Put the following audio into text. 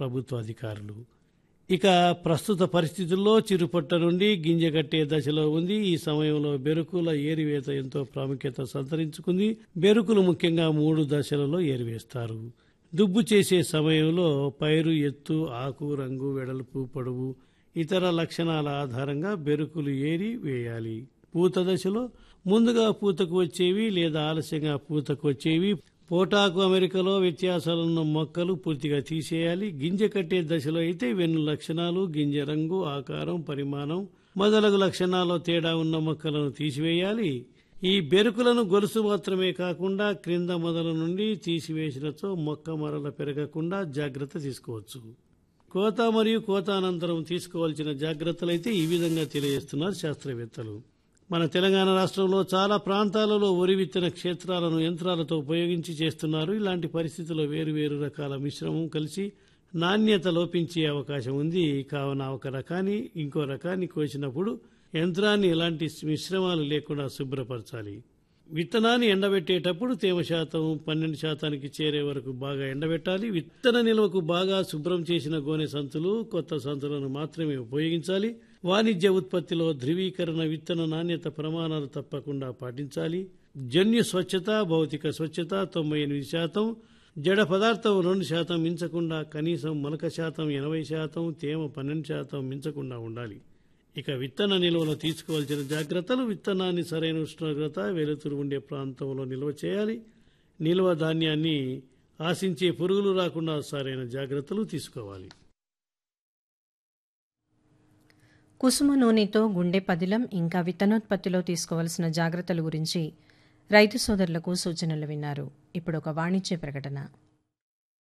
ప్రభుత్వ అధికారులు ఇక ప్రస్తుత పరిస్థితుల్లో చిరుపట్ట నుండి గింజ కట్టే దశలో ఉంది ఈ సమయంలో బెరుకుల ఏరివేత ఎంతో ప్రాముఖ్యత సంతరించుకుంది బెరుకులు ముఖ్యంగా మూడు దశలలో ఏరివేస్తారు దుబ్బు చేసే సమయంలో పైరు ఎత్తు ఆకు రంగు వెడల్పు పొడవు ఇతర లక్షణాల ఆధారంగా బెరుకులు ఏరి వేయాలి పూత దశలో ముందుగా పూతకు వచ్చేవి లేదా ఆలస్యంగా పూతకు వచ్చేవి పోటాకు అమెరికాలో వ్యత్యాసాలున్న మొక్కలు పూర్తిగా తీసేయాలి గింజ కట్టే దశలో అయితే వెన్ను లక్షణాలు గింజ రంగు ఆకారం పరిమాణం మొదలగు లక్షణాల్లో తేడా ఉన్న మొక్కలను తీసివేయాలి ఈ బెరుకులను గొలుసు మాత్రమే కాకుండా క్రింద మొదల నుండి తీసివేసినచో మొక్క మరల పెరగకుండా జాగ్రత్త తీసుకోవచ్చు కోత మరియు కోత అనంతరం తీసుకోవాల్సిన జాగ్రత్తలైతే ఈ విధంగా తెలియజేస్తున్నారు శాస్త్రవేత్తలు మన తెలంగాణ రాష్ట్రంలో చాలా ప్రాంతాలలో వరి విత్తన క్షేత్రాలను యంత్రాలతో ఉపయోగించి చేస్తున్నారు ఇలాంటి పరిస్థితుల్లో వేరువేరు రకాల మిశ్రమం కలిసి నాణ్యత లోపించే అవకాశం ఉంది కావున ఒక రకాన్ని ఇంకో రకాన్ని కోసినప్పుడు యంత్రాన్ని ఎలాంటి మిశ్రమాలు లేకుండా శుభ్రపరచాలి విత్తనాన్ని ఎండబెట్టేటప్పుడు తేమ శాతం పన్నెండు శాతానికి చేరే వరకు బాగా ఎండబెట్టాలి విత్తన నిల్వకు బాగా శుభ్రం చేసిన గోనె సంచులు కొత్త సంచులను మాత్రమే ఉపయోగించాలి వాణిజ్య ఉత్పత్తిలో ధృవీకరణ విత్తన నాణ్యత ప్రమాణాలు తప్పకుండా పాటించాలి జన్యు స్వచ్ఛత భౌతిక స్వచ్ఛత తొంభై ఎనిమిది శాతం జడ పదార్థం రెండు శాతం మించకుండా కనీసం మొలక శాతం ఎనభై శాతం తేమ పన్నెండు శాతం మించకుండా ఉండాలి ఇక విత్తన నిల్వలో తీసుకోవాల్సిన జాగ్రత్తలు విత్తనాన్ని సరైన ఉష్ణోగ్రత వెలుతురు ఉండే ప్రాంతంలో నిల్వ చేయాలి నిల్వ ధాన్యాన్ని ఆశించే పురుగులు రాకుండా సరైన జాగ్రత్తలు తీసుకోవాలి కుసుమ నూనెతో గుండె పదిలం ఇంకా విత్తనోత్పత్తిలో తీసుకోవాల్సిన జాగ్రత్తల గురించి రైతు సోదరులకు సూచనలు విన్నారు ఇప్పుడు ఒక వాణిజ్య ప్రకటన